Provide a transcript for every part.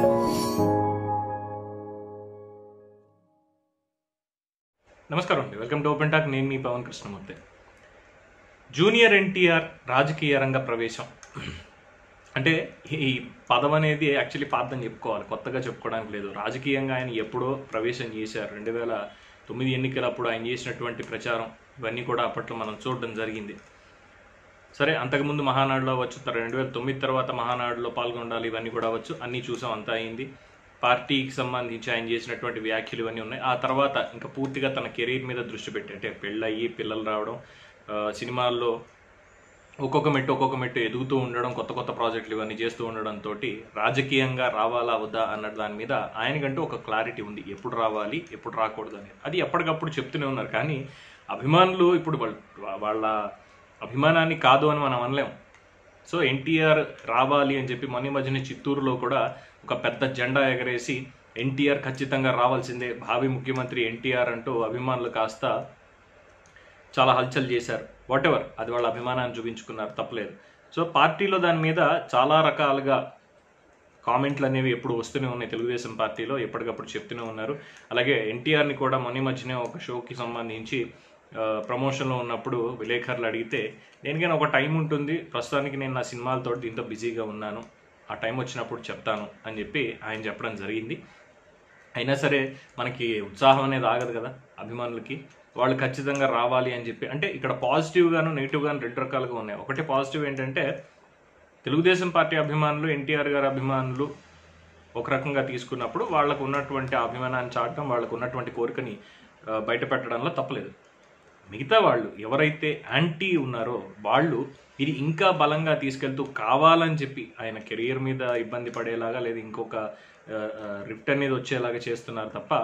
నమస్కారం అండి welcome to open talk నేను మీ పవన్ కృష్ణమూర్తి జూనియర్ ఎన్టీఆర్ రాజకీయ రంగ ప్రవేశం అంటే ఈ పదం అనేది యాక్చువల్లీ పాతని చెప్పుకోవాలి కొత్తగా చెప్పుకోవడానికి లేదు రాజకీయంగా ఆయన ఎప్పుడో ప్రవేశం చేశారు రెండు వేల తొమ్మిది ఎన్నికలప్పుడు ఆయన చేసినటువంటి ప్రచారం ఇవన్నీ కూడా అప్పట్లో మనం చూడడం జరిగింది సరే అంతకుముందు మహానాడులో వచ్చు రెండు వేల తొమ్మిది తర్వాత మహానాడులో పాల్గొనాలి ఇవన్నీ కూడా వచ్చు అన్నీ చూసాం అంతా అయింది పార్టీకి సంబంధించి ఆయన చేసినటువంటి వ్యాఖ్యలు ఇవన్నీ ఉన్నాయి ఆ తర్వాత ఇంకా పూర్తిగా తన కెరీర్ మీద దృష్టి పెట్టి అంటే పెళ్ళయ్యి పిల్లలు రావడం ఆ, సినిమాల్లో ఒక్కొక్క మెట్టు ఒక్కొక్క మెట్టు ఎదుగుతూ ఉండడం కొత్త కొత్త ప్రాజెక్టులు ఇవన్నీ చేస్తూ ఉండడంతో రాజకీయంగా రావాలా వద్దా అన్న దాని మీద ఆయనకంటూ ఒక క్లారిటీ ఉంది ఎప్పుడు రావాలి ఎప్పుడు రాకూడదు అనేది అది ఎప్పటికప్పుడు చెప్తూనే ఉన్నారు కానీ అభిమానులు ఇప్పుడు వాళ్ళ వాళ్ళ అభిమానాన్ని కాదు అని మనం అనలేం సో ఎన్టీఆర్ రావాలి అని చెప్పి మొన్న ఈ మధ్యన చిత్తూరులో కూడా ఒక పెద్ద జెండా ఎగరేసి ఎన్టీఆర్ ఖచ్చితంగా రావాల్సిందే భావి ముఖ్యమంత్రి ఎన్టీఆర్ అంటూ అభిమానులు కాస్త చాలా హల్చల్ చేశారు వాట్ ఎవర్ అది వాళ్ళ అభిమానాన్ని చూపించుకున్నారు తప్పలేదు సో పార్టీలో దాని మీద చాలా రకాలుగా కామెంట్లు అనేవి ఎప్పుడు వస్తూనే ఉన్నాయి తెలుగుదేశం పార్టీలో ఎప్పటికప్పుడు చెప్తూనే ఉన్నారు అలాగే ఎన్టీఆర్ని కూడా మొన్న ఈ మధ్యనే ఒక షోకి సంబంధించి ఆ, ప్రమోషన్లో ఉన్నప్పుడు విలేకరులు అడిగితే దేనికైనా ఒక టైం ఉంటుంది ప్రస్తుతానికి నేను నా సినిమాలతో దీంతో బిజీగా ఉన్నాను ఆ టైం వచ్చినప్పుడు చెప్తాను అని చెప్పి ఆయన చెప్పడం జరిగింది అయినా సరే మనకి ఉత్సాహం అనేది ఆగదు కదా అభిమానులకి వాళ్ళు ఖచ్చితంగా రావాలి అని చెప్పి అంటే ఇక్కడ పాజిటివ్ గాను నెగిటివ్ గాను రెండు రకాలుగా ఉన్నాయి ఒకటి పాజిటివ్ ఏంటంటే తెలుగుదేశం పార్టీ అభిమానులు ఎన్టీఆర్ గారి అభిమానులు ఒక రకంగా తీసుకున్నప్పుడు వాళ్ళకు ఉన్నటువంటి ఆ అభిమానాన్ని చాటడం వాళ్ళకు ఉన్నటువంటి కోరికని ఆ, బయట పెట్టడంలో తప్పలేదు మిగతా వాళ్ళు ఎవరైతే యాంటీ ఉన్నారో వాళ్ళు ఇది ఇంకా బలంగా తీసుకెళ్తూ కావాలని చెప్పి ఆయన కెరియర్ మీద ఇబ్బంది పడేలాగా లేదా ఇంకొక రిఫ్ట్ అనేది వచ్చేలాగా చేస్తున్నారు తప్ప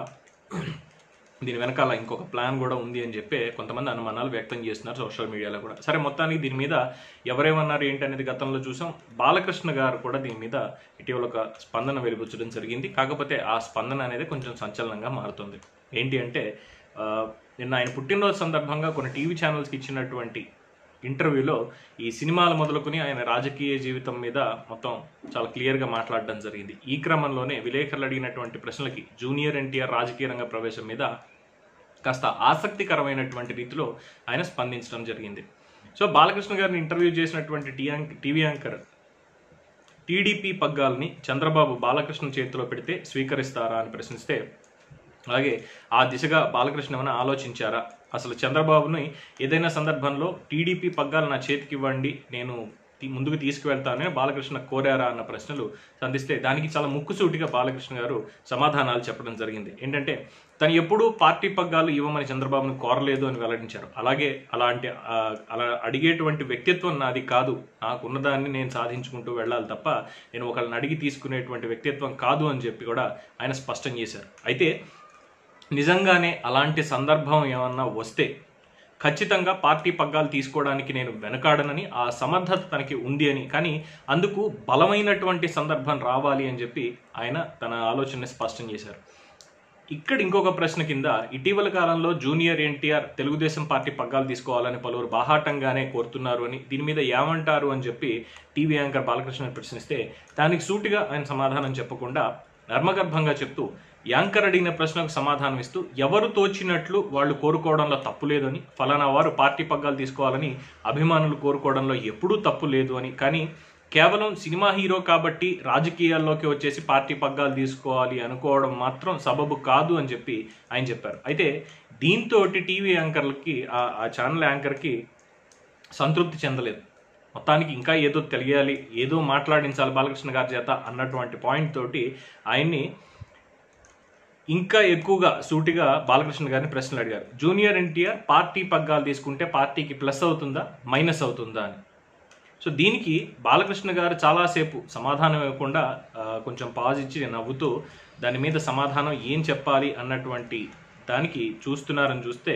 దీని వెనకాల ఇంకొక ప్లాన్ కూడా ఉంది అని చెప్పి కొంతమంది అనుమానాలు వ్యక్తం చేస్తున్నారు సోషల్ మీడియాలో కూడా సరే మొత్తానికి దీని మీద ఎవరేమన్నారు ఏంటి అనేది గతంలో చూసాం బాలకృష్ణ గారు కూడా దీని మీద ఇటీవల ఒక స్పందన వెలిబుచ్చడం జరిగింది కాకపోతే ఆ స్పందన అనేది కొంచెం సంచలనంగా మారుతుంది ఏంటి అంటే ఆ, నిన్న ఆయన పుట్టినరోజు సందర్భంగా కొన్ని టీవీ ఛానల్స్కి ఇచ్చినటువంటి ఇంటర్వ్యూలో ఈ సినిమాలు మొదలుకొని ఆయన రాజకీయ జీవితం మీద మొత్తం చాలా క్లియర్గా మాట్లాడడం జరిగింది ఈ క్రమంలోనే విలేకరులు అడిగినటువంటి ప్రశ్నలకి జూనియర్ ఎన్టీఆర్ రాజకీయ రంగ ప్రవేశం మీద కాస్త ఆసక్తికరమైనటువంటి రీతిలో ఆయన స్పందించడం జరిగింది సో బాలకృష్ణ గారిని ఇంటర్వ్యూ చేసినటువంటి టీ యాంక్ టీవీ యాంకర్ టీడీపీ పగ్గాల్ని చంద్రబాబు బాలకృష్ణ చేతిలో పెడితే స్వీకరిస్తారా అని ప్రశ్నిస్తే అలాగే ఆ దిశగా బాలకృష్ణ ఏమైనా ఆలోచించారా అసలు చంద్రబాబుని ఏదైనా సందర్భంలో టీడీపీ పగ్గాలు నా చేతికి ఇవ్వండి నేను తీ- ముందుకు తీసుకువెళ్తానని బాలకృష్ణ కోరారా అన్న ప్రశ్నలు సంధిస్తే దానికి చాలా ముక్కుసూటిగా బాలకృష్ణ గారు సమాధానాలు చెప్పడం జరిగింది ఏంటంటే తను ఎప్పుడూ పార్టీ పగ్గాలు ఇవ్వమని చంద్రబాబును కోరలేదు అని వెల్లడించారు అలాగే అలాంటి ఆ, అలా అడిగేటువంటి వ్యక్తిత్వం నాది కాదు నాకున్నదాన్ని నేను సాధించుకుంటూ వెళ్ళాలి తప్ప నేను ఒకళ్ళని అడిగి తీసుకునేటువంటి వ్యక్తిత్వం కాదు అని చెప్పి కూడా ఆయన స్పష్టం చేశారు అయితే నిజంగానే అలాంటి సందర్భం ఏమన్నా వస్తే ఖచ్చితంగా పార్టీ పగ్గాలు తీసుకోవడానికి నేను వెనకాడనని ఆ సమర్థత తనకి ఉంది అని కానీ అందుకు బలమైనటువంటి సందర్భం రావాలి అని చెప్పి ఆయన తన ఆలోచనని స్పష్టం చేశారు ఇక్కడ ఇంకొక ప్రశ్న కింద ఇటీవల కాలంలో జూనియర్ ఎన్టీఆర్ తెలుగుదేశం పార్టీ పగ్గాలు తీసుకోవాలని పలువురు బాహాటంగానే కోరుతున్నారు అని దీని మీద ఏమంటారు అని చెప్పి టీవీ యాంకర్ బాలకృష్ణ ప్రశ్నిస్తే దానికి సూటిగా ఆయన సమాధానం చెప్పకుండా నర్మగర్భంగా చెప్తూ యాంకర్ అడిగిన ప్రశ్నకు సమాధానం ఇస్తూ ఎవరు తోచినట్లు వాళ్ళు కోరుకోవడంలో తప్పు లేదని ఫలానా వారు పార్టీ పగ్గాలు తీసుకోవాలని అభిమానులు కోరుకోవడంలో ఎప్పుడూ తప్పు లేదు అని కానీ కేవలం సినిమా హీరో కాబట్టి రాజకీయాల్లోకి వచ్చేసి పార్టీ పగ్గాలు తీసుకోవాలి అనుకోవడం మాత్రం సబబు కాదు అని చెప్పి ఆయన చెప్పారు అయితే దీంతో టీవీ యాంకర్లకి ఆ ఆ ఛానల్ యాంకర్కి సంతృప్తి చెందలేదు మొత్తానికి ఇంకా ఏదో తెలియాలి ఏదో మాట్లాడించాలి బాలకృష్ణ గారి చేత అన్నటువంటి పాయింట్ తోటి ఆయన్ని ఇంకా ఎక్కువగా సూటిగా బాలకృష్ణ గారిని ప్రశ్నలు అడిగారు జూనియర్ ఎన్టీఆర్ పార్టీ పగ్గాలు తీసుకుంటే పార్టీకి ప్లస్ అవుతుందా మైనస్ అవుతుందా అని సో దీనికి బాలకృష్ణ గారు చాలాసేపు సమాధానం ఇవ్వకుండా ఆ, కొంచెం పాజ్ ఇచ్చి నవ్వుతూ దాని మీద సమాధానం ఏం చెప్పాలి అన్నటువంటి దానికి చూస్తున్నారని చూస్తే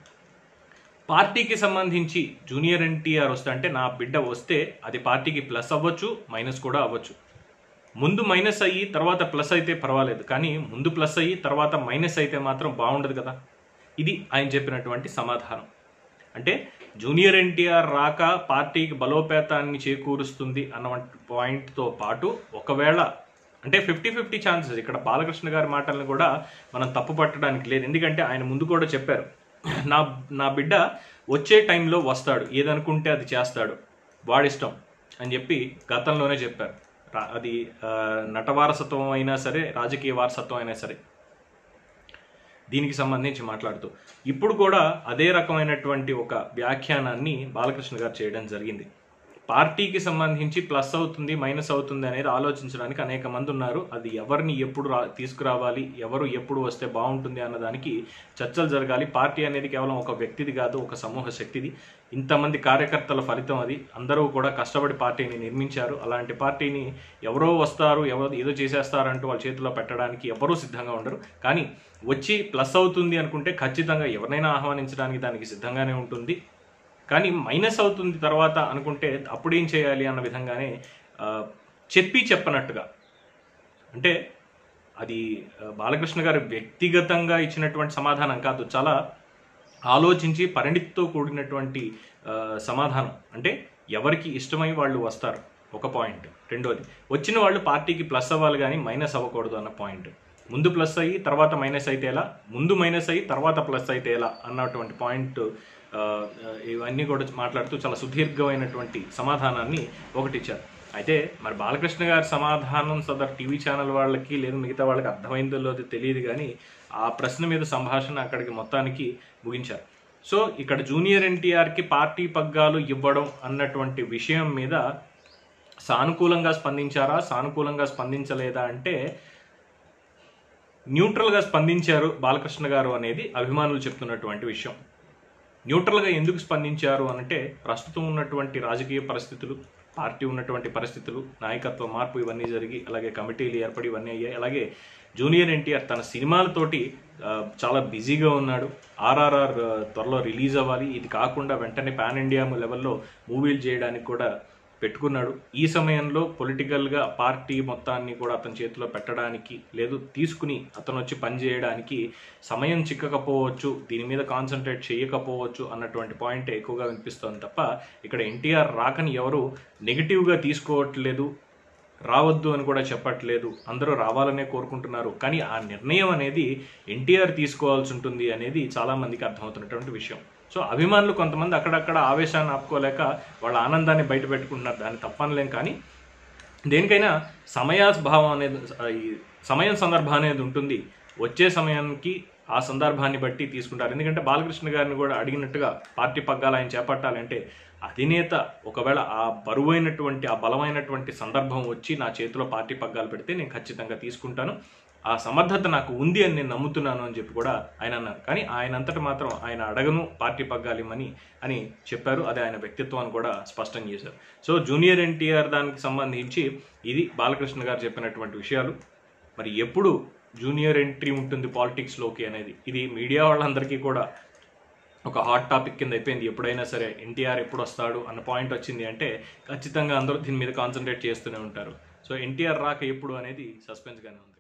పార్టీకి సంబంధించి జూనియర్ ఎన్టీఆర్ వస్తే అంటే నా బిడ్డ వస్తే అది పార్టీకి ప్లస్ అవ్వచ్చు మైనస్ కూడా అవ్వచ్చు ముందు మైనస్ అయ్యి తర్వాత ప్లస్ అయితే పర్వాలేదు కానీ ముందు ప్లస్ అయ్యి తర్వాత మైనస్ అయితే మాత్రం బాగుండదు కదా ఇది ఆయన చెప్పినటువంటి సమాధానం అంటే జూనియర్ ఎన్టీఆర్ రాక పార్టీకి బలోపేతాన్ని చేకూరుస్తుంది అన్న పాయింట్తో పాటు ఒకవేళ అంటే ఫిఫ్టీ ఫిఫ్టీ ఛాన్సెస్ ఇక్కడ బాలకృష్ణ గారి మాటలను కూడా మనం తప్పు పట్టడానికి లేదు ఎందుకంటే ఆయన ముందు కూడా చెప్పారు నా నా బిడ్డ వచ్చే టైంలో వస్తాడు ఏదనుకుంటే అది చేస్తాడు వాడిష్టం అని చెప్పి గతంలోనే చెప్పారు రా- అది ఆ, నట వారసత్వం అయినా సరే రాజకీయ వారసత్వం అయినా సరే దీనికి సంబంధించి మాట్లాడుతూ ఇప్పుడు కూడా అదే రకమైనటువంటి ఒక వ్యాఖ్యానాన్ని బాలకృష్ణ గారు చేయడం జరిగింది పార్టీకి సంబంధించి ప్లస్ అవుతుంది మైనస్ అవుతుంది అనేది ఆలోచించడానికి అనేక మంది ఉన్నారు అది ఎవరిని ఎప్పుడు రా తీసుకురావాలి ఎవరు ఎప్పుడు వస్తే బాగుంటుంది అన్నదానికి చర్చలు జరగాలి పార్టీ అనేది కేవలం ఒక వ్యక్తిది కాదు ఒక సమూహ శక్తిది ఇంతమంది కార్యకర్తల ఫలితం అది అందరూ కూడా కష్టపడి పార్టీని నిర్మించారు అలాంటి పార్టీని ఎవరో వస్తారు ఎవరో ఏదో చేసేస్తారంటూ వాళ్ళ చేతిలో పెట్టడానికి ఎవరూ సిద్ధంగా ఉండరు కానీ వచ్చి ప్లస్ అవుతుంది అనుకుంటే ఖచ్చితంగా ఎవరినైనా ఆహ్వానించడానికి దానికి సిద్ధంగానే ఉంటుంది కానీ మైనస్ అవుతుంది తర్వాత అనుకుంటే అప్పుడేం చేయాలి అన్న విధంగానే ఆ, చెప్పి చెప్పనట్టుగా అంటే అది ఆ, బాలకృష్ణ గారు వ్యక్తిగతంగా ఇచ్చినటువంటి సమాధానం కాదు చాలా ఆలోచించి పరిణితితో కూడినటువంటి ఆ, సమాధానం అంటే ఎవరికి ఇష్టమై వాళ్ళు వస్తారు ఒక పాయింట్ రెండోది వచ్చిన వాళ్ళు పార్టీకి ప్లస్ అవ్వాలి కానీ మైనస్ అవ్వకూడదు అన్న పాయింట్ ముందు ప్లస్ అయ్యి తర్వాత మైనస్ అయితే ఎలా ముందు మైనస్ అయ్యి తర్వాత ప్లస్ అయితే ఎలా అన్నటువంటి పాయింట్ ఆ, ఇవన్నీ కూడా మాట్లాడుతూ చాలా సుదీర్ఘమైనటువంటి సమాధానాన్ని ఒకటి ఇచ్చారు అయితే మరి బాలకృష్ణ గారి సమాధానం సదర్ టీవీ ఛానల్ వాళ్ళకి లేదు మిగతా వాళ్ళకి అర్థమైందో లేదో తెలియదు కానీ ఆ ప్రశ్న మీద సంభాషణ అక్కడికి మొత్తానికి ముగించారు సో ఇక్కడ జూనియర్ ఎన్టీఆర్కి పార్టీ పగ్గాలు ఇవ్వడం అన్నటువంటి విషయం మీద సానుకూలంగా స్పందించారా సానుకూలంగా స్పందించలేదా అంటే న్యూట్రల్గా స్పందించారు బాలకృష్ణ గారు అనేది అభిమానులు చెప్తున్నటువంటి విషయం న్యూట్రల్గా ఎందుకు స్పందించారు అనంటే ప్రస్తుతం ఉన్నటువంటి రాజకీయ పరిస్థితులు పార్టీ ఉన్నటువంటి పరిస్థితులు నాయకత్వ మార్పు ఇవన్నీ జరిగి అలాగే కమిటీలు ఏర్పడి ఇవన్నీ అయ్యాయి అలాగే జూనియర్ ఎన్టీఆర్ తన సినిమాలతోటి ఆ, చాలా బిజీగా ఉన్నాడు ఆర్ఆర్ఆర్ త్వరలో రిలీజ్ అవ్వాలి ఇది కాకుండా వెంటనే పాన్ ఇండియా లెవెల్లో మూవీలు చేయడానికి కూడా పెట్టుకున్నాడు ఈ సమయంలో పొలిటికల్గా పార్టీ మొత్తాన్ని కూడా అతని చేతిలో పెట్టడానికి లేదు తీసుకుని అతను వచ్చి పనిచేయడానికి సమయం చిక్కకపోవచ్చు దీని మీద కాన్సన్ట్రేట్ చేయకపోవచ్చు అన్నటువంటి పాయింట్ ఎక్కువగా వినిపిస్తోంది తప్ప ఇక్కడ ఎన్టీఆర్ రాకని ఎవరు నెగిటివ్గా తీసుకోవట్లేదు రావద్దు అని కూడా చెప్పట్లేదు అందరూ రావాలనే కోరుకుంటున్నారు కానీ ఆ నిర్ణయం అనేది ఎన్టీఆర్ తీసుకోవాల్సి ఉంటుంది అనేది చాలా మందికి అర్థమవుతున్నటువంటి విషయం సో అభిమానులు కొంతమంది అక్కడక్కడ ఆవేశాన్ని ఆపుకోలేక వాళ్ళ ఆనందాన్ని బయట పెట్టుకుంటున్నారు దాన్ని తప్పనలేం కానీ దేనికైనా సమయాభావం అనేది ఆ, ఈ సమయం సందర్భం అనేది ఉంటుంది వచ్చే సమయానికి ఆ సందర్భాన్ని బట్టి తీసుకుంటారు ఎందుకంటే బాలకృష్ణ గారిని కూడా అడిగినట్టుగా పార్టీ పగ్గాలు ఆయన చేపట్టాలంటే అధినేత ఒకవేళ ఆ బరువైనటువంటి ఆ బలమైనటువంటి సందర్భం వచ్చి నా చేతిలో పార్టీ పగ్గాలు పెడితే నేను ఖచ్చితంగా తీసుకుంటాను ఆ సమర్థత నాకు ఉంది అని నేను నమ్ముతున్నాను అని చెప్పి కూడా ఆయన అన్నారు కానీ ఆయన అంతటి మాత్రం ఆయన అడగను పార్టీ పగ్గాలిమని అని చెప్పారు అది ఆయన వ్యక్తిత్వాన్ని కూడా స్పష్టం చేశారు సో జూనియర్ ఎన్టీఆర్ దానికి సంబంధించి ఇది బాలకృష్ణ గారు చెప్పినటువంటి విషయాలు మరి ఎప్పుడు జూనియర్ ఎంట్రీ ఉంటుంది పాలిటిక్స్లోకి అనేది ఇది మీడియా వాళ్ళందరికీ కూడా ఒక హాట్ టాపిక్ కింద అయిపోయింది ఎప్పుడైనా సరే ఎన్టీఆర్ ఎప్పుడు వస్తాడు అన్న పాయింట్ వచ్చింది అంటే ఖచ్చితంగా అందరూ దీని మీద కాన్సన్ట్రేట్ చేస్తూనే ఉంటారు సో ఎన్టీఆర్ రాక ఎప్పుడు అనేది సస్పెన్స్గానే ఉంది